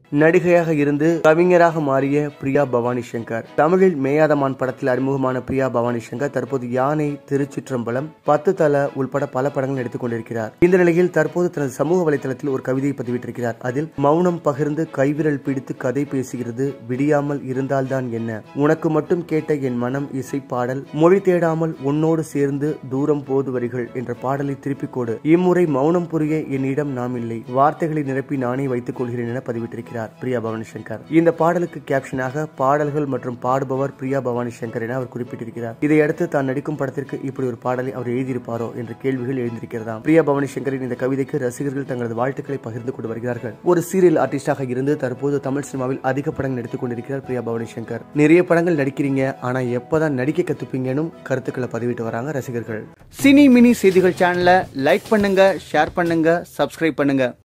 நடிகையாக இருந்து கவிஞராக மாறிய பிரியா பவானி சங்கர் தமிழில் மேயாதமான் படத்தில் அறிமுகமான பிரியா பவானி சங்கர் தற்போது யானை திருச்சிற்றம்பலம் பத்து தல உள்பட பல படங்கள் நடித்துக் கொண்டிருக்கிறார் இந்த நிலையில் தற்போது தனது சமூக வலைதளத்தில் ஒரு கவிதையை பதிவிட்டிருக்கிறார் அதில் மௌனம் பகிர்ந்து கைவிரல் பிடித்து கதை பேசுகிறது விடியாமல் இருந்தால்தான் என்ன உனக்கு மட்டும் கேட்ட என் மனம் இசை பாடல் மொழி தேடாமல் உன்னோடு சேர்ந்து தூரம் போது வரிகள் என்ற பாடலை திருப்பிக் கொடு இம்முறை மௌனம் புரிய என்னிடம் நாம் இல்லை வார்த்தைகளை நிரப்பி நானே வைத்துக் கொள்கிறேன் என பதிவிட்டிருக்கிறார் பிரியா பவானி சங்கர் இந்த பாடலுக்கு கேப்ஷனாக பாடல்கள் மற்றும் பாடுபவர் பிரியா பவானி சங்கர் என அவர் குறிப்பிட்டிருக்கிறார் இதையடுத்து தான் நடிக்கும் படத்திற்கு இப்படி ஒரு பாடலை அவர் எழுதியிருப்பாரோ என்ற கேள்விகள் எழுந்திருக்கிறதாம் பிரியா பவானி சங்கரின் இந்த கவிதைக்கு ரசிகர்கள் தங்களது வாழ்த்துக்களை பகிர்ந்து கொண்டு வருகிறார்கள் ஒரு சீரியல் ஆர்டிஸ்டாக இருந்து தற்போது தமிழ் சினிமாவில் அதிக படங்கள் நடித்துக் கொண்டிருக்கிறார் பிரியா பவானி சங்கர் நிறைய படங்கள் நடிக்கிறீங்க ஆனா எப்பதான் நடிக்க கத்துப்பீங்கன்னு கருத்துக்களை பதிவிட்டு வராங்க ரசிகர்கள் சினி மினி செய்திகள் சேனலை லைக் பண்ணுங்க ஷேர் பண்ணுங்க சப்ஸ்கிரைப் பண்ணுங்க